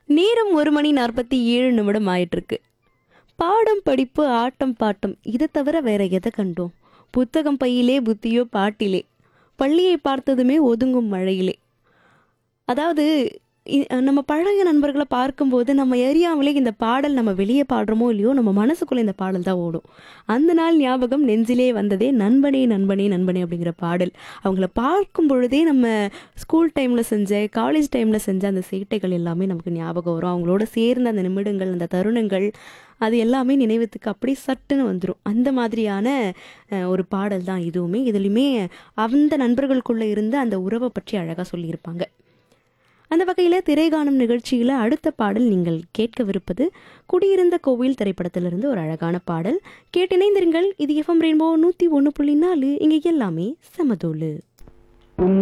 நேரம் ஒரு மணி நாற்பத்தி ஏழு நிமிடம் ஆயிட்டிருக்கு பாடம் படிப்பு ஆட்டம் பாட்டம் இதை தவிர வேற எதை கண்டோம் புத்தகம் பையிலே புத்தியோ பாட்டிலே பள்ளியை பார்த்ததுமே ஒதுங்கும் மழையிலே அதாவது இ- நம்ம பழைய நண்பர்களை பார்க்கும்போது நம்ம எரியாமலே இந்த பாடல் நம்ம வெளியே பாடுறோமோ இல்லையோ நம்ம மனசுக்குள்ள இந்த பாடல் தான் ஓடும் அந்த நாள் ஞாபகம் நெஞ்சிலே வந்ததே நண்பனே நண்பனே நண்பனே அப்படிங்கிற பாடல் அவங்கள பார்க்கும் பொழுதே நம்ம ஸ்கூல் டைமில் செஞ்ச காலேஜ் டைமில் செஞ்ச அந்த சேட்டைகள் எல்லாமே நமக்கு ஞாபகம் வரும் அவங்களோட சேர்ந்த அந்த நிமிடங்கள் அந்த தருணங்கள் அது எல்லாமே நினைவத்துக்கு அப்படியே சட்டுன்னு வந்துடும் அந்த மாதிரியான அஹ், ஒரு பாடல் தான் இதுவுமே இதுலையுமே அந்த நண்பர்களுக்குள்ளே இருந்த அந்த உறவை பற்றி அழகாக சொல்லியிருப்பாங்க அந்த வகையில் திரைகாணும் நிகழ்ச்சியில் அடுத்த பாடல் நீங்கள் கேட்கவிருப்பது குடியிருந்த கோவில் திரைப்படத்திலிருந்து ஒரு அழகான பாடல் கேட்டிணைந்திருங்கள் இது எஃப்எம் ரெயின்போ நூற்றி ஒன்று புள்ளி நாலு இங்கே எல்லாமே சமதோலு